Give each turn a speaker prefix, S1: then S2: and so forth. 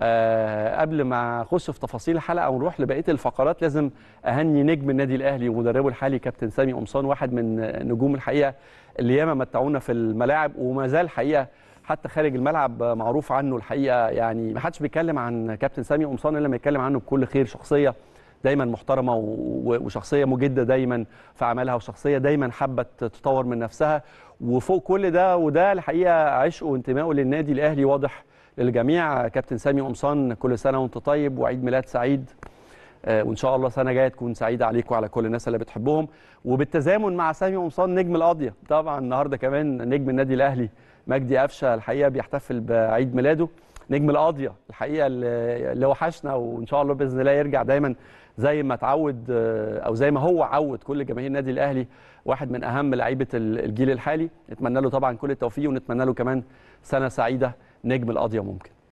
S1: آه قبل ما اخش في تفاصيل الحلقه ونروح لبقيه الفقرات لازم اهني نجم النادي الاهلي ومدربه الحالي كابتن سامي قمصان واحد من نجوم الحقيقه اللي ياما متعونا في الملاعب وما زال الحقيقه حتى خارج الملعب معروف عنه الحقيقه يعني ما حدش بيتكلم عن كابتن سامي قمصان الا لما يتكلم عنه بكل خير شخصيه دايما محترمه وشخصيه مجده دايما في عملها وشخصيه دايما حابه تطور من نفسها وفوق كل ده وده الحقيقه عشقه وانتمائه للنادي الاهلي واضح للجميع كابتن سامي قمصان كل سنه وانت طيب وعيد ميلاد سعيد وان شاء الله سنه جايه تكون سعيده عليك وعلى كل الناس اللي بتحبهم وبالتزامن مع سامي قمصان نجم القاضيه طبعا النهارده كمان نجم النادي الاهلي مجدي قفشه الحقيقه بيحتفل بعيد ميلاده نجم القاضيه الحقيقه اللي وحشنا وان شاء الله باذن الله يرجع دايما زي ما اتعود او زي ما هو عود كل جماهير النادي الاهلي واحد من اهم لعيبه الجيل الحالي نتمنى له طبعا كل التوفيق ونتمنى له كمان سنه سعيده نجم القاضيه ممكن